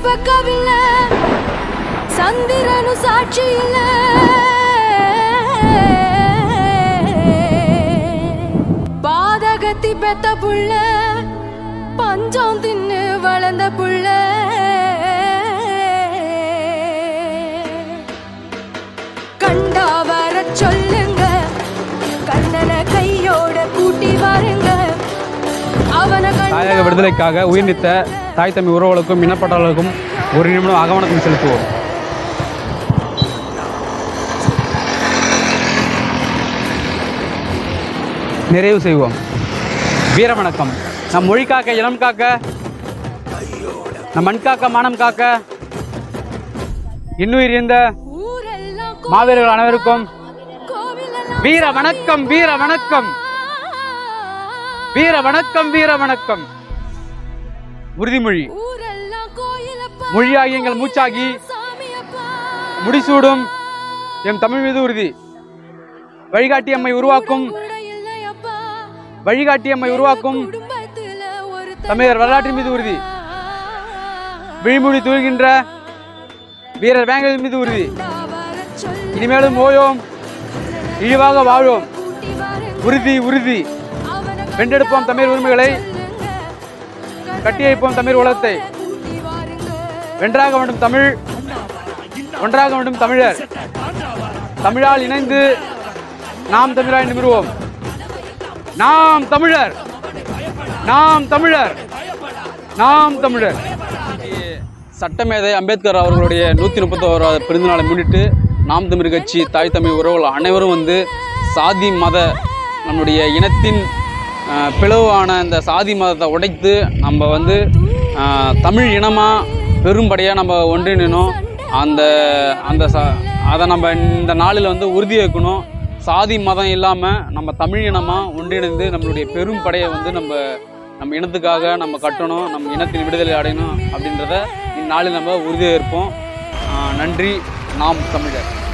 பக்கவில்ல சந்திரனு சாட்சி இல்ல பாதகத்தி பெத்த புள்ள பஞ்சம் தின்னு வளர்ந்த புள்ள கண்டா வர சொல்லுங்க கண்ணனை கையோட கூட்டி வாருங்க அவனை கண்டா தாயக விடுதலைக்காக உயிர்நீத்த தாய் தம்பி உறவுகளுக்கும் இனப்பட்டாளர்களுக்கும் ஒரு நிமிடம் அகவணக்கம் செலுத்துவோம் நிறைவு செய்வோம் வீர வணக்கம் நம் மொழி காக்க இனம் காக்க நம் மண் காக்க மானம் காக்க இன்னுயிர் இருந்த ஊரெல்லாம் மாவீரர்கள் அனைவருக்கும் கோவிலெல்லாம் வீர வணக்கம் வீர வணக்கம் வீர வணக்கம் வீர வணக்கம் உறுதிமொழி ஊரெல்லாம் கோயிலப்பா மொழியாகி எங்கள் மூச்சாகி சாமியப்பா முடிசூடும் எம் தமிழ் மீது உறுதி வழிகாட்டி அம்மை உருவாக்கும் கூட இல்லையப்பா வழிகாட்டி அம்மை உருவாக்கும் குடும்பத்துல ஒரு தமிழர் வரலாற்றின் மீது உறுதி விழிமொழி தூழ்கின்ற வீரர் வேங்கல் மீது உறுதி வர சொல்லி இனிமேலும் ஓயோம் இழிவாக வாழ்வோம் கூட்டி வாருங்க உறுதி உறுதி அவனை வென்றெடுப்போம் தமிழ் உரிமைகளை சொல்லுங்க கட்டியைப்போம் தமிழ் உலகத்தை கூட்டி வாருங்க வென்றாக வேண்டும் தமிழ் ஒன்றாக வேண்டும் தமிழர் தமிழால் இணைந்து நாம் தமிழாய் நிமிருவோம் நாம் தமிழர் நாம் தமிழர் நாம் தமிழர் சட்டமேதை அம்பேத்கர் அவர்களுடைய நூற்றி முப்பத்தோராவது பிறந்தநாளை முன்னிட்டு நாம் தமிழ் கட்சி தாய் தமிழ் உறவுகள் அனைவரும் வந்து சாதி மத நம்முடைய இனத்தின் அஹ், பிளவான இந்த சாதி மதத்தை உடைத்து நம்ம வந்து அஹ், தமிழ் இனமாக பெரும்படையாக நம்ம ஒன்றிணைணும் அந்த அந்த ச அதை நம்ம இந்த நாளில் வந்து உறுதி வைக்கணும் சாதி மதம் இல்லாமல் நம்ம தமிழ் இனமாக ஒன்றிணைந்து நம்மளுடைய பெரும் படையை வந்து நம்ம நம்ம இனத்துக்காக நம்ம கட்டணும் நம்ம இனத்தின் விடுதலை அடையணும் அப்படின்றத இந்நாளில் நம்ம உறுதியேற்போம் ஆஹ் நன்றி நாம் தமிழர்